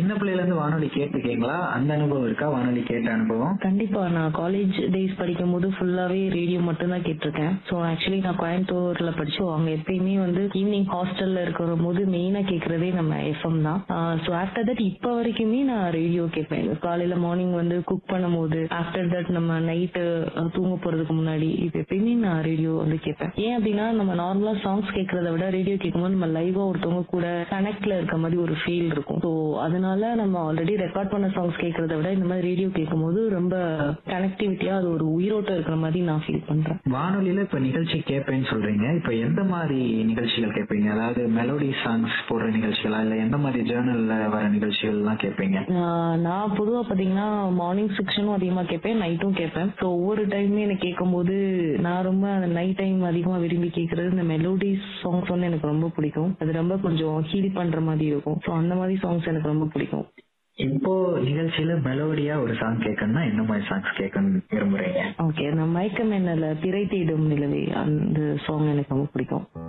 சின்ன பிள்ளையில இருந்து வானொலி கேட்டிருக்கீங்களா அந்த அனுபவம் இருக்கா வானொலி கேட்ட அனுபவம் கண்டிப்பா நான் காலேஜ் டேஸ் படிக்கும் போது ஃபுல்லாவே ரேடியோ மட்டும் தான் கேட்டிருக்கேன் ஸோ ஆக்சுவலி நான் கோயம்புத்தூர்ல படிச்சோம் அங்க எப்பயுமே வந்து ஈவினிங் ஹாஸ்டல்ல இருக்கிற போது மெயினா கேட்கறதே நம்ம எஃப்எம் தான் ஸோ ஆஃப்டர் தட் இப்போ வரைக்குமே நான் ரேடியோ கேட்பேன் காலையில மார்னிங் வந்து குக் பண்ணும்போது ஆஃப்டர் தட் நம்ம நைட்டு தூங்க போறதுக்கு முன்னாடி இது எப்பயுமே நான் ரேடியோ வந்து கேட்பேன் ஏன் அப்படின்னா நம்ம நார்மலா சாங்ஸ் கேட்கறத விட ரேடியோ கேட்கும்போது நம்ம லைவா ஒருத்தவங்க கூட கனெக்ட்ல இருக்க மாதிரி ஒரு ஃபீல் இருக்கும் ஸோ அதனால நம்ம ஆல்ரெடி ரெக்கார்ட் பண்ண சாங்ஸ் கேட்கறத விட இந்த மாதிரி ரேடியோ கேட்கும்போது ரொம்ப கனெக்டிவிட்டியா அது ஒரு உயிரோட்டம் இருக்கிற மாதிரி நான் ஃபீல் பண்றேன் வானொலியில இப்ப நிகழ்ச்சி கேட்பேன்னு சொல்றீங்க இப்ப எந்த மாதிரி நிகழ்ச்சிகள் கேட்பீங்க அதாவது மெலோடி சாங்ஸ் போடுற நிகழ்ச்சிகளா இல்ல எந்த மாதிரி ஜேர்னல்ல வர நிகழ்ச்சிகள் எல்லாம் கேட்பீங்க நான் நான் பொதுவா பாத்தீங்கன்னா மார்னிங் செக்ஷனும் அதிகமா கேட்பேன் நைட்டும் கேட்பேன் ஸோ ஒவ்வொரு டைமுமே எனக்கு கேட்கும்போது நான் ரொம்ப அந்த நைட் டைம் அதிகமா விரும்பி கேட்கறது இந்த மெலோடி சாங்ஸ் வந்து எனக்கு ரொம்ப பிடிக்கும் அது ரொம்ப கொஞ்சம் ஹீல் பண்ற மாதிரி இருக்கும் ஸோ அந்த மாதிரி சாங்ஸ் எனக்கு ரொம்ப பிடிக்கும் இப்போ நிகழ்ச்சியில மெலோடியா ஒரு சாங் கேட்கணும்னா என்ன மாதிரி சாங்ஸ் கேட்கணும் விரும்புறீங்க ஓகே அந்த மயக்கம் என்னல திரை தேடும் நிலவே அந்த சாங் எனக்கு ரொம்ப பிடிக்கும்